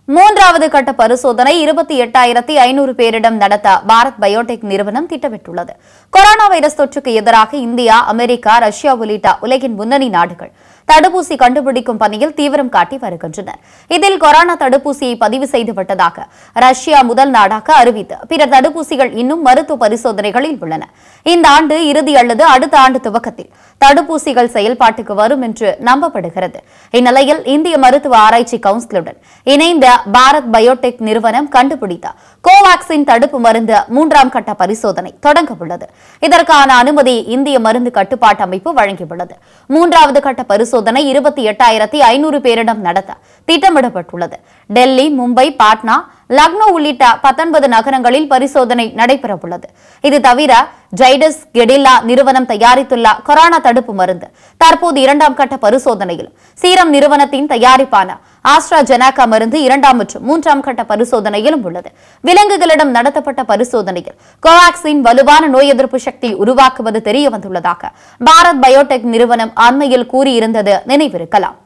மூன்றாவது கட்ட பரிசோதனை இருபத்தி எட்டாயிரத்தி ஐநூறு பேரிடம் நடத்த பாரத் பயோடெக் நிறுவனம் திட்டமிட்டுள்ளது கொரோனா வைரஸ் தொற்றுக்கு எதிராக இந்தியா அமெரிக்கா ரஷ்யா உள்ளிட்ட உலகின் முன்னணி நாடுகள் தடுப்பூசி கண்டுபிடிக்கும் பணியில் தீவிரம் காட்டி வருகின்றனர் இதில் கொரோனா தடுப்பூசியை பதிவு செய்து விட்டதாக ரஷ்யா முதல் நாடாக அறிவித்து பிற தடுப்பூசிகள் இன்னும் மருத்துவ பரிசோதனைகளில் உள்ளன இந்த ஆண்டு இறுதி அல்லது அடுத்த ஆண்டு துவக்கத்தில் தடுப்பூசிகள் செயல்பாட்டுக்கு வரும் என்று நம்பப்படுகிறது இந்நிலையில் இந்திய மருத்துவ ஆராய்ச்சி கவுன்சிலுடன் இணைந்த பாரத் பயோடெக் நிறுவனம் கண்டுபிடித்த கோவாக்சின் தடுப்பு மருந்து மூன்றாம் கட்ட பரிசோதனை தொடங்க உள்ளது இதற்கான அனுமதி இந்திய மருந்து கட்டுப்பாட்டு அமைப்பு வழங்கியுள்ளது மூன்றாவது கட்ட பரிசோதனை இருபத்தி எட்டாயிரத்தி ஐநூறு பேரிடம் நடத்த திட்டமிடப்பட்டுள்ளது டெல்லி மும்பை பாட்னா லக்னோ உள்ளிட்ட பத்தொன்பது நகரங்களில் பரிசோதனை நடைபெறவுள்ளது இது தவிர ஜைடஸ் கெடில்லா நிறுவனம் தயாரித்துள்ள கொரோனா தடுப்பு மருந்து தற்போது இரண்டாம் கட்ட பரிசோதனையில் சீரம் நிறுவனத்தின் தயாரிப்பான ஆஸ்ட்ராஜெனாகா மருந்து இரண்டாம் மற்றும் மூன்றாம் கட்ட பரிசோதனையிலும் உள்ளது விலங்குகளிடம் நடத்தப்பட்ட பரிசோதனையில் கோவாக்சின் வலுவான நோய் எதிர்ப்பு சக்தி உருவாக்குவது தெரிய வந்துள்ளதாக பாரத் பயோடெக் நிறுவனம் அண்மையில் கூறியிருந்தது நினைவிருக்கலாம்